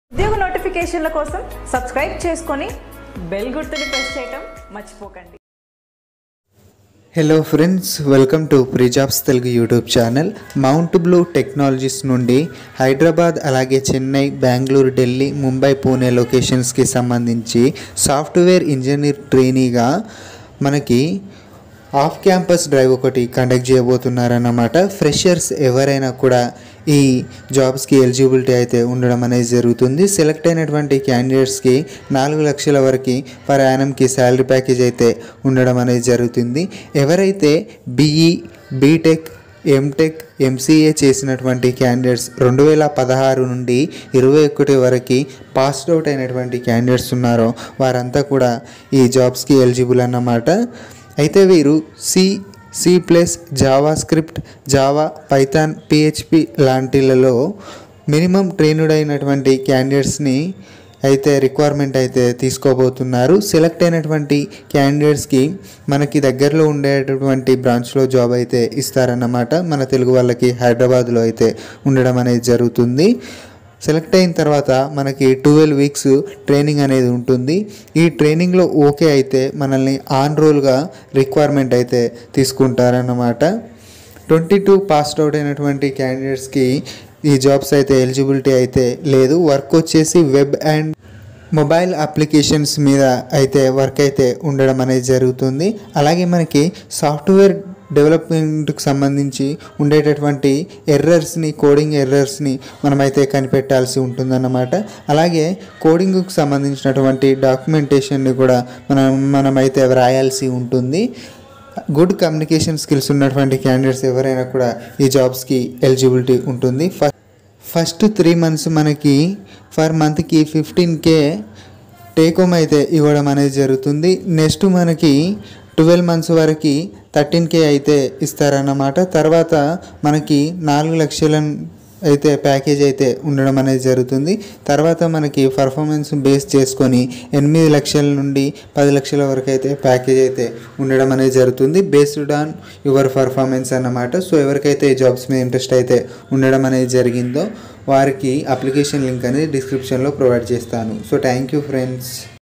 ఉద్యోగ నోటిఫికేషన్ల కోసం సబ్స్క్రైబ్ చేసుకొని బెల్ గుర్తుని ప్రెస్ చేయటం మర్చిపోకండి hello friends welcome to Prijobs Telugu YouTube channel Mount Blue Technologies నుండి హైదరాబాద్ అలాగే చెన్నై బెంగళూరు ఢిల్లీ ముంబై పూణే లొకేషన్స్కి సంబంధించి సాఫ్ట్వేర్ ఇంజనీర్ ట్రైనీగా మనకి ఆఫ్ క్యాంపస్ డ్రైవ్ ఒకటి కండక్ట్ చేయబోతున్నారన్నమాట ఫ్రెషర్స్ ఎవరైనా కూడా ఈ జాబ్స్కి ఎలిజిబిలిటీ అయితే ఉండడం అనేది జరుగుతుంది సెలెక్ట్ అయినటువంటి క్యాండిడేట్స్కి నాలుగు లక్షల వరకు పర్ యానంకి శాలరీ ప్యాకేజ్ అయితే ఉండడం అనేది జరుగుతుంది ఎవరైతే బీఈ బీటెక్ ఎంటెక్ ఎంసీఏ చేసినటువంటి క్యాండిడేట్స్ రెండు వేల పదహారు నుండి ఇరవై ఒకటి వరకు పాస్డ్ అవుట్ అయినటువంటి క్యాండిడేట్స్ ఉన్నారో వారంతా కూడా ఈ జాబ్స్కి ఎలిజిబుల్ అన్నమాట అయితే వీరు C C plus Java script Java Python PHP లాంటిలలో మినిమం ట్రైన్డ్ అయినటువంటి క్యాండిడేట్స్ని అయితే రిక్వైర్మెంట్ అయితే తీసుకోబోతున్నారు సెలెక్ట్ అయినటువంటి క్యాండిడేట్స్కి మనకి దగ్గరలో ఉండేటటువంటి బ్రాంచ్లో జాబ్ అయితే ఇస్తారన్నమాట మన తెలుగు వాళ్ళకి హైదరాబాద్లో అయితే ఉండడం అనేది జరుగుతుంది సెలెక్ట్ అయిన తర్వాత మనకి ట్వెల్వ్ వీక్స్ ట్రైనింగ్ అనేది ఉంటుంది ఈ ట్రైనింగ్లో ఓకే అయితే మనల్ని ఆన్ రోల్గా రిక్వైర్మెంట్ అయితే తీసుకుంటారన్నమాట ట్వంటీ టూ పాస్డ్ అవుట్ అయినటువంటి క్యాండిడేట్స్కి ఈ జాబ్స్ అయితే ఎలిజిబిలిటీ అయితే లేదు వర్క్ వచ్చేసి వెబ్ అండ్ మొబైల్ అప్లికేషన్స్ మీద అయితే వర్క్ అయితే ఉండడం అనేది జరుగుతుంది అలాగే మనకి సాఫ్ట్వేర్ డెవలప్మెంట్కి సంబంధించి ఉండేటటువంటి ఎర్రర్స్ని కోడింగ్ ఎర్రర్స్ని మనమైతే కనిపెట్టాల్సి ఉంటుందన్నమాట అలాగే కోడింగ్కి సంబంధించినటువంటి డాక్యుమెంటేషన్ని కూడా మనం మనమైతే వ్రాయాల్సి ఉంటుంది గుడ్ కమ్యూనికేషన్ స్కిల్స్ ఉన్నటువంటి క్యాండిడేట్స్ ఎవరైనా కూడా ఈ జాబ్స్కి ఎలిజిబిలిటీ ఉంటుంది ఫస్ట్ ఫస్ట్ త్రీ మంత్స్ మనకి ఫర్ మంత్కి ఫిఫ్టీన్ కే టేక్ హోమ్ అయితే ఇవ్వడం అనేది జరుగుతుంది నెక్స్ట్ మనకి ట్వెల్వ్ మంత్స్ వరకు థర్టీన్ కే అయితే ఇస్తారన్నమాట తర్వాత మనకి నాలుగు లక్షల అయితే ప్యాకేజ్ అయితే ఉండడం అనేది జరుగుతుంది తర్వాత మనకి పర్ఫార్మెన్స్ బేస్ చేసుకొని ఎనిమిది లక్షల నుండి పది లక్షల వరకు అయితే ప్యాకేజ్ అయితే ఉండడం అనేది జరుగుతుంది బేస్డ్ ఆన్ యువర్ పర్ఫార్మెన్స్ అన్నమాట సో ఎవరికైతే ఈ జాబ్స్ మీద ఇంట్రెస్ట్ అయితే ఉండడం అనేది జరిగిందో వారికి అప్లికేషన్ లింక్ అనేది డిస్క్రిప్షన్లో ప్రొవైడ్ చేస్తాను సో థ్యాంక్ యూ ఫ్రెండ్స్